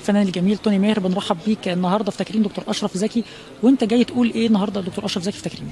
الفنان الجميل توني ماهر بنرحب بيك النهارده في تكريم دكتور اشرف زكي وانت جاي تقول ايه النهارده دكتور اشرف زكي في تكريمه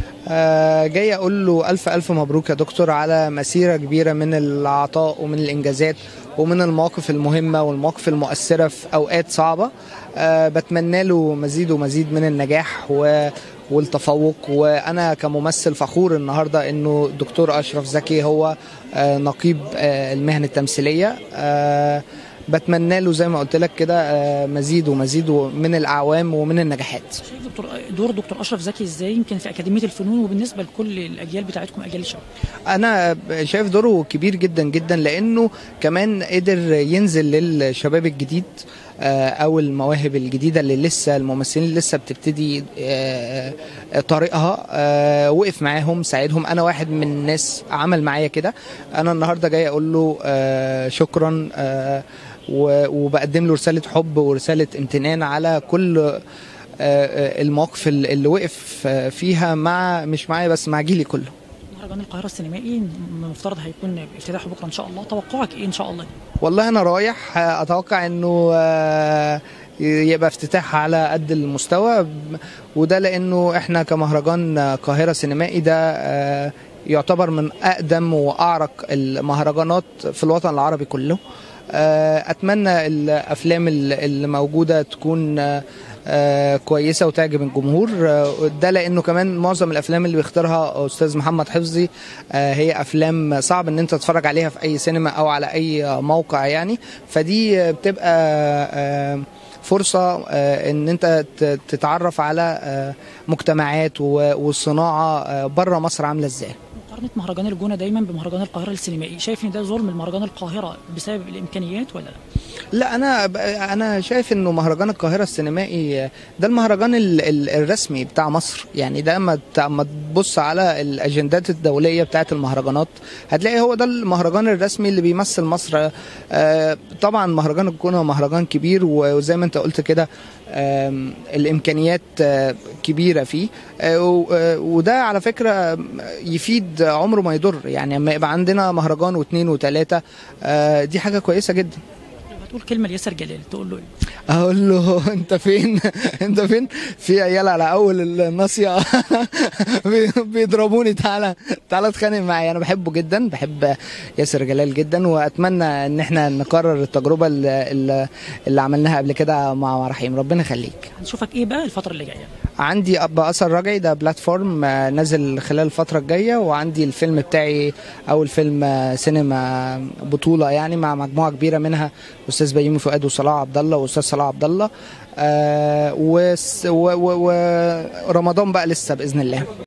آه، جاي اقول له الف الف مبروك يا دكتور على مسيره كبيره من العطاء ومن الانجازات ومن المواقف المهمه والمواقف المؤثره في اوقات صعبه أه بتمنى له مزيد ومزيد من النجاح و والتفوق وانا كممثل فخور النهارده انه الدكتور اشرف زكي هو آه، نقيب آه، المهن التمثيليه آه، بتمنى له زي ما قلت لك كده آه، مزيد ومزيد من الاعوام ومن النجاحات شايف دكتور دور دكتور اشرف زكي ازاي يمكن في اكاديميه الفنون وبالنسبه لكل الاجيال بتاعتكم اجيال الشباب انا شايف دوره كبير جدا جدا لانه كمان قدر ينزل للشباب الجديد آه، او المواهب الجديده اللي لسه الممثلين اللي لسه بتبتدي آه، آه، طريقها آه، وقف معاهم ساعدهم انا واحد من الناس عمل معايا كده انا النهارده جاي اقول له آه، شكرا آه، و- وبقدم له رساله حب ورساله امتنان على كل آه، آه، المواقف اللي اللي وقف آه، فيها مع مش معايا بس مع جيلي كله مهرجان القاهره السينمائي المفترض هيكون افتتاحه بكره ان شاء الله توقعك ايه ان شاء الله والله انا رايح آه، اتوقع انه آه، يبقى افتتاح على قد المستوى وده لانه احنا كمهرجان القاهره سينمائي ده آه، يعتبر من اقدم واعرق المهرجانات في الوطن العربي كله آه، اتمنى الافلام اللي موجوده تكون آه، آه، كويسه وتعجب الجمهور آه، ده لانه كمان معظم الافلام اللي بيختارها استاذ محمد حفظي آه، هي افلام صعب ان انت تتفرج عليها في اي سينما او على اي موقع يعني فدي آه، بتبقى آه، فرصة آه، ان انت ت- تتعرف على آه، مجتمعات و- والصناعة بره مصر عاملة ازاي مقارنه مهرجان الجونه دايما بمهرجان القاهره السينمائي شايف ان ده ظلم لمهرجان القاهره بسبب الامكانيات ولا لا لا انا ب- انا شايف انه مهرجان القاهره السينمائي ده المهرجان ال- ال- الرسمي بتاع مصر يعني ده اما ت- اما تبص على الاجندات الدوليه بتاعه المهرجانات هتلاقي هو ده المهرجان الرسمي اللي بيمثل مصر آه، طبعا مهرجان الجونه مهرجان كبير وزي ما انت قلت كده آم، الامكانيات آه، كبيره فيه آه، و- آه، وده على فكره يفيد عمره ما يضر يعني لما يبقى عندنا مهرجان واثنين وثلاثه آه، دي حاجه كويسه جدا لو هتقول كلمه لياسر جلال تقول له ايه اقول له انت فين انت فين في عيال على اول الناصيه بي- بيضربوني تعالى تعالى اتخانق معايا انا بحبه جدا بحب ياسر جلال جدا واتمنى ان احنا نكرر التجربه اللي, اللي- اللي عملناها قبل كده مع رحيم ربنا يخليك هنشوفك ايه بقى الفتره اللي جايه عندي اب اثر رجعي ده بلاتفورم آه، نازل خلال الفتره الجايه وعندي الفيلم بتاعي اول فيلم آه، سينما بطوله يعني مع مجموعه كبيره منها استاذ بيومي فؤاد وصلاح عبد الله واستاذ صلاح عبد الله آه، وس- و- و- ورمضان بقى لسه باذن الله